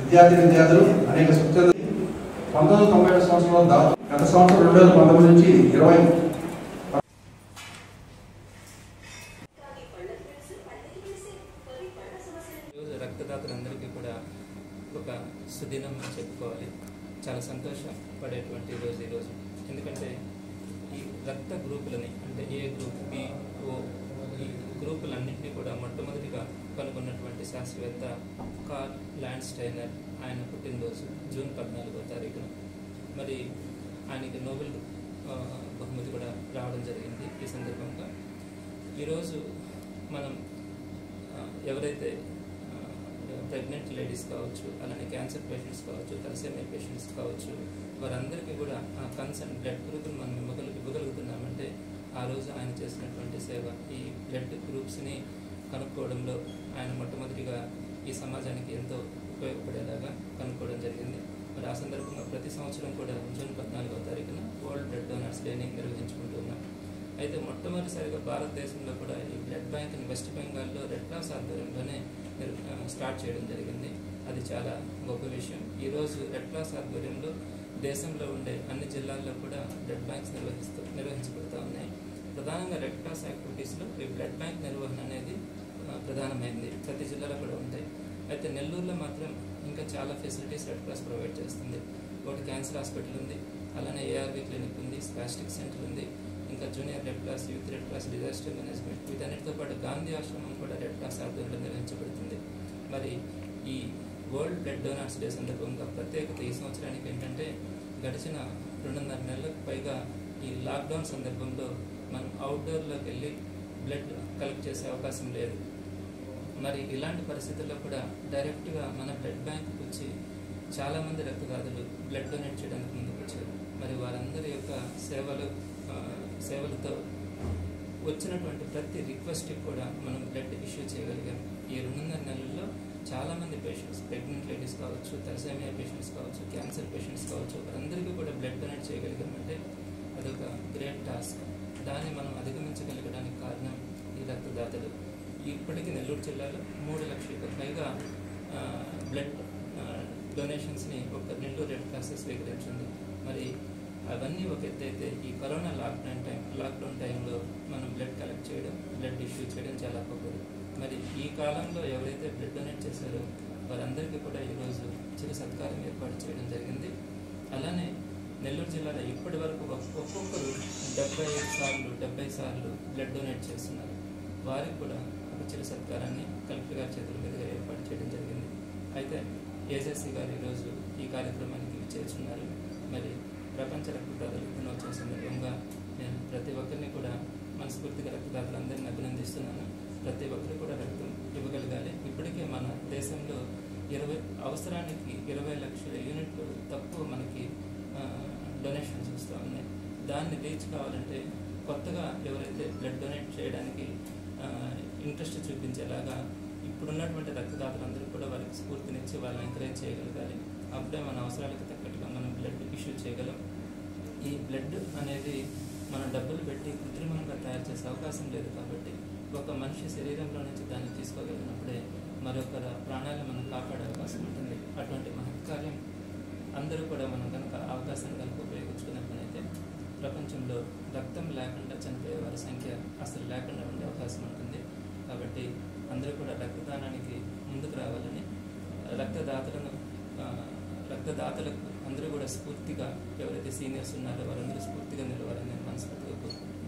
విద్యార్థి విద్యార్థులు అనేక స్వచ్ఛంద పంతొమ్మిది వందల తొంభై ఏడు సంవత్సరంలో దాదాపు గత సంవత్సరం రెండు వేల పంతొమ్మిది నుంచి ఇరవై ఈరోజు రక్తదాతలందరికీ కూడా ఒక సుదినం అని చెప్పుకోవాలి చాలా సంతోషం పడేటువంటి రోజు ఈరోజు ఎందుకంటే ఈ రక్త గ్రూపులని అంటే ఏ గ్రూప్ బి ఓ ఈ గ్రూపులన్నింటినీ కూడా మొట్టమొదటిగా కనుగొన్నటువంటి శాస్త్రవేత్త కార్ల్ ల్యాండ్ స్టైనర్ ఆయన పుట్టినరోజు జూన్ పద్నాలుగో తారీఖున మరి ఆయనకి నోబెల్ ఆ, బహుమతి కూడా రావడం జరిగింది ఈ సందర్భంగా ఈరోజు మనం ఆ, ఎవరైతే ప్రెగ్నెంట్ లేడీస్ కావచ్చు అలానే క్యాన్సర్ పేషెంట్స్ కావచ్చు తలసేమియా పేషెంట్స్ కావచ్చు వారందరికీ కూడా ఆ కన్సర్న్ బ్లడ్ గ్రూప్ని మనం ఇవ్వగల ఇవ్వగలుగుతున్నామంటే ఆ రోజు ఆయన చేసినటువంటి సేవ ఈ బ్లడ్ గ్రూప్స్ని కనుక్కోవడంలో ఆయన మొట్టమొదటిగా ఈ సమాజానికి ఎంతో ఉపయోగపడేలాగా కనుక్కోవడం జరిగింది మరి ఆ సందర్భంగా ప్రతి సంవత్సరం కూడా జూన్ పద్నాలుగవ తారీఖున వరల్డ్ బ్లడ్ డోనర్స్ డేని నిర్వహించుకుంటున్నాం అయితే మొట్టమొదటిసారిగా భారతదేశంలో కూడా ఈ బ్లడ్ బ్యాంక్ని వెస్ట్ బెంగాల్లో రెడ్ క్రాస్ ఆధ్వర్యంలోనే నిర్- ఆ, స్టార్ట్ చేయడం జరిగింది అది చాలా గొప్ప విషయం ఈరోజు రెడ్ క్రాస్ ఆధ్వర్యంలో దేశంలో ఉండే అన్ని జిల్లాల్లో కూడా బ్లడ్ బ్యాంక్స్ నిర్వహిస్తూ నిర్వహించబడుతూ ఉన్నాయి ప్రధానంగా రెడ్ క్రాస్ యాక్టివిటీస్లో ఈ బ్లడ్ బ్యాంక్ నిర్వహణ అనేది ఆ, ప్రధానమైంది ప్రతి జిల్లాలో కూడా ఉంటాయి అయితే నెల్లూరులో మాత్రం ఇంకా చాలా ఫెసిలిటీస్ రెడ్ క్రాస్ ప్రొవైడ్ చేస్తుంది ఒకటి క్యాన్సర్ హాస్పిటల్ ఉంది అలానే ఏఆర్వి క్లినిక్ ఉంది స్పాస్టిక్ సెంటర్ ఉంది ఇంకా Junior Red Cross Youth Red Cross disaster management వీటన్నిటితో పాటు గాంధీ ఆశ్రమం కూడా రెడ్ క్లాస్ ఆధ్వర్యంలో నిర్వహించబడుతుంది మరి ఈ వరల్డ్ బ్లడ్ డోనర్స్ డే సందర్భంగా ప్రత్యేకత ఈ సంవత్సరానికి ఏంటంటే గడిచిన రెండున్నర నెలలకు పైగా ఈ లాక్డౌన్ సందర్భంలో మనం అవుట్డోర్లోకి వెళ్ళి బ్లడ్ కలెక్ట్ చేసే అవకాశం లేదు మరి ఇలాంటి పరిస్థితుల్లో కూడా డైరెక్ట్గా మన బ్లడ్ బ్యాంక్కి వచ్చి చాలామంది రక్తదాతలు బ్లడ్ డొనేట్ చేయడానికి ముందుకు వచ్చారు మరి వారందరి యొక్క సేవలు ఆ, సేవలతో వచ్చినటువంటి ప్రతి రిక్వెస్ట్కి కూడా మనం బ్లడ్ ఇష్యూ చేయగలిగాం ఈ రెండున్నర నెలల్లో చాలామంది పేషెంట్స్ ప్రెగ్నెంట్ లేడీస్ కావచ్చు తలసేమియా పేషెంట్స్ కావచ్చు క్యాన్సర్ పేషెంట్స్ కావచ్చు వారందరికీ కూడా బ్లడ్ డొనేట్ చేయగలిగామంటే అదొక గ్రేట్ టాస్క్ దాన్ని మనం అధిగమించగలగడానికి కారణం ఈ రక్తదాతలు ఇప్పటికీ నెల్లూరు జిల్లాలో మూడు లక్షలకు పైగా ఆ, బ్లడ్ ఆ, డొనేషన్స్ని ఒక నెల్లూరు రెడ్ క్రాస్ స్వీకరించింది మరి అవన్నీ ఒక ఎత్తు అయితే ఈ కరోనా లాక్డౌన్ టైం లాక్డౌన్ టైంలో మనం బ్లడ్ కలెక్ట్ చేయడం బ్లడ్ ఇష్యూ చేయడం చాలా గొప్పది మరి ఈ కాలంలో ఎవరైతే బ్లడ్ డొనేట్ చేశారో వారందరికీ కూడా ఈరోజు చిరు సత్కారం ఏర్పాటు చేయడం జరిగింది అలానే నెల్లూరు జిల్లాలో ఇప్పటి వరకు ఒక్- ఒక్కొక్కరు డెబ్బై ఐదు సార్లు డెబ్బై సార్లు బ్లడ్ డొనేట్ చేస్తున్నారు వారికి కూడా ఒక చిరు సత్కారాన్ని కలెక్టర్ గారి చేతుల మీదుగా ఏర్పాటు చేయడం జరిగింది అయితే ఏజెస్సీ గారు ఈరోజు ఈ కార్యక్రమానికి చేస్తున్నారు మరి ప్రపంచ రక్తదాతల దినోత్సవం సందర్భంగా నేను ప్రతి ఒక్కరిని కూడా మనస్ఫూర్తిగా రక్తదాతలందరినీ అభినందిస్తున్నాను ప్రతి ఒక్కరు కూడా రక్తం ఇవ్వగలగాలి ఇప్పటికే మన దేశంలో ఇరవై అవసరానికి ఇరవై లక్షల యూనిట్లు తక్కువ మనకి డొనేషన్స్ వస్తూ ఉన్నాయి దాన్ని రీచ్ కావాలంటే కొత్తగా ఎవరైతే బ్లడ్ డొనేట్ చేయడానికి ఇంట్రెస్ట్ చూపించేలాగా ఇప్పుడున్నటువంటి రక్తదాతలందరూ కూడా వారికి స్ఫూర్తినిచ్చి వాళ్ళని ఎంకరేజ్ చేయగలగాలి అప్పుడే మన అవసరాలకు తగ్గట్టుగా మనం బ్లడ్ ఇష్యూ చేయగలం ఈ బ్లడ్ అనేది మనం డబ్బులు పెట్టి కృత్రిమంగా తయారు చేసే అవకాశం లేదు కాబట్టి ఒక మనిషి శరీరంలో నుంచి దాన్ని తీసుకోగలిగినప్పుడే మరొకర ప్రాణాలను మనం కాపాడే అవకాశం ఉంటుంది అటువంటి మహత్కార్యం అందరూ కూడా మనం కనుక అవకాశం కనుక ఉపయోగించుకున్నట్లయితే ప్రపంచంలో రక్తం లేకుండా చనిపోయే వారి సంఖ్య అసలు లేకుండా ఉండే అవకాశం ఉంటుంది కాబట్టి అందరూ కూడా రక్తదానానికి ముందుకు రావాలని రక్తదాతలను ఆ, రక్తదాతలకు అందరూ కూడా స్ఫూర్తిగా ఎవరైతే సీనియర్స్ ఉన్నారో వారందరూ స్ఫూర్తిగా నిలవాలని నేను మనస్ఫూర్తిగా కోరుకుంటున్నాను